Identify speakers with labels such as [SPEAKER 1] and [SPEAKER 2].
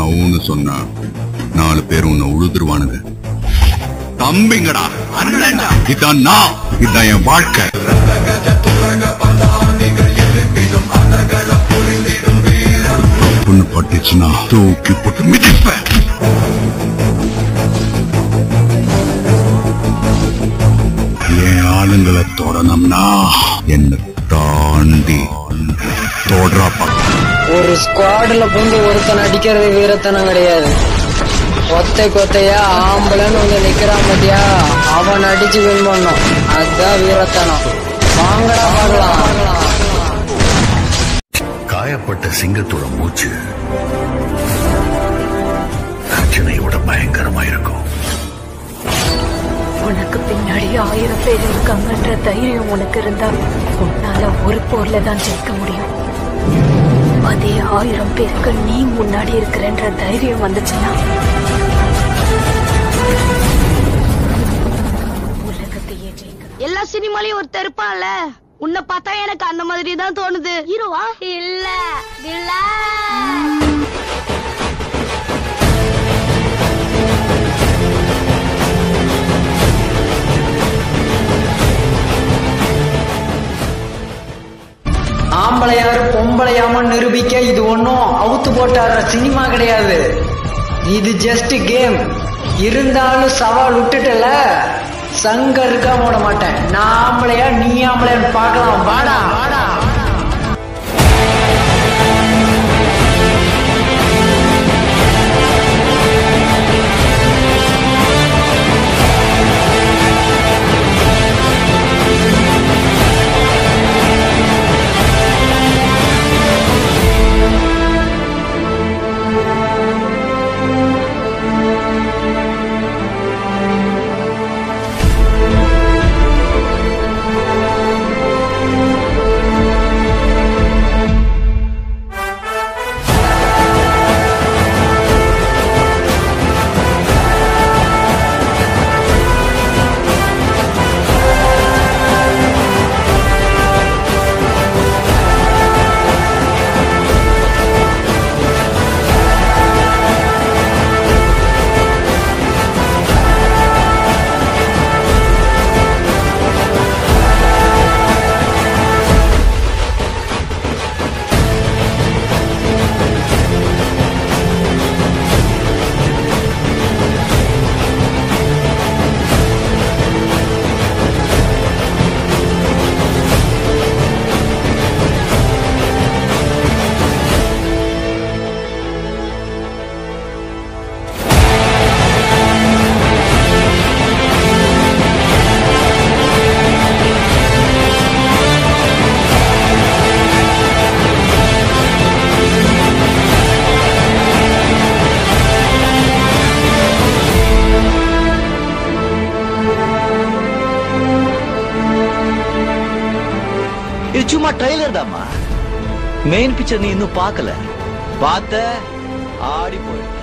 [SPEAKER 1] நான் ஊன்னு சொன்னா நாலு பேர் உன்னை உழுதுருவானுங்க தம்பிங்கடா அண்ணன்டா இதான் நான் இதான் என் வாழ்க்கை பொண்ணு பட்டுச்சுன்னா தூக்கி போட்டு மிதிப்பேன் என் ஆளுங்களை தொடணும்னா என்ன தாண்டி தொடராப்பா
[SPEAKER 2] ஒரு ஸ்குவாட்ல புந்து ஒருத்தன் அடிக்கிறது வீரத்தனம் கிடையாது ஒத்தை கொத்தையா ஆம்பளைன்னு வந்து நிக்கிறான் பாத்தியா அவன் அடிச்சு வின் பண்ணும் அதுதான் வீரத்தனம் வாங்கடா பார்க்கலாம்
[SPEAKER 3] காயப்பட்ட சிங்கத்தோட மூச்சு ரச்சனையோட பயங்கரமா இருக்கும்
[SPEAKER 4] உனக்கு பின்னாடி ஆயிரம் பேர் இருக்காங்கன்ற தைரியம் உனக்கு இருந்தா உன்னால ஒரு போர்ல தான் ஜெயிக்க முடியும் அதே ஆயிரம் பேருக்கு நீ முன்னாடி இருக்கிறன்ற தைரியம் வந்துச்சுன்னா உலகத்தையே ஜெயிக்க
[SPEAKER 5] எல்லா சினிமாலயும் ஒருத்தர் இருப்பான்ல உன்னை பார்த்தா எனக்கு அந்த மாதிரி தான் தோணுது ஹீரோவா இல்ல இல்ல
[SPEAKER 2] ஆம்பளையாரு பொம்பளையாம நிரூபிக்க இது ஒன்றும் அவுத்து போட்டாடுற சினிமா கிடையாது இது ஜஸ்ட் கேம் இருந்தாலும் சவால் விட்டுட்டல சங்க இருக்கா போட மாட்டேன் நான் ஆம்பளையா நீ ஆம்பளையான்னு பார்க்கலாம் வாடா வாடா
[SPEAKER 6] இது சும்மா ட்ரைலர் தாம்மா மெயின் பிக்சர் நீ இன்னும் பார்க்கல பார்த்த ஆடி போய்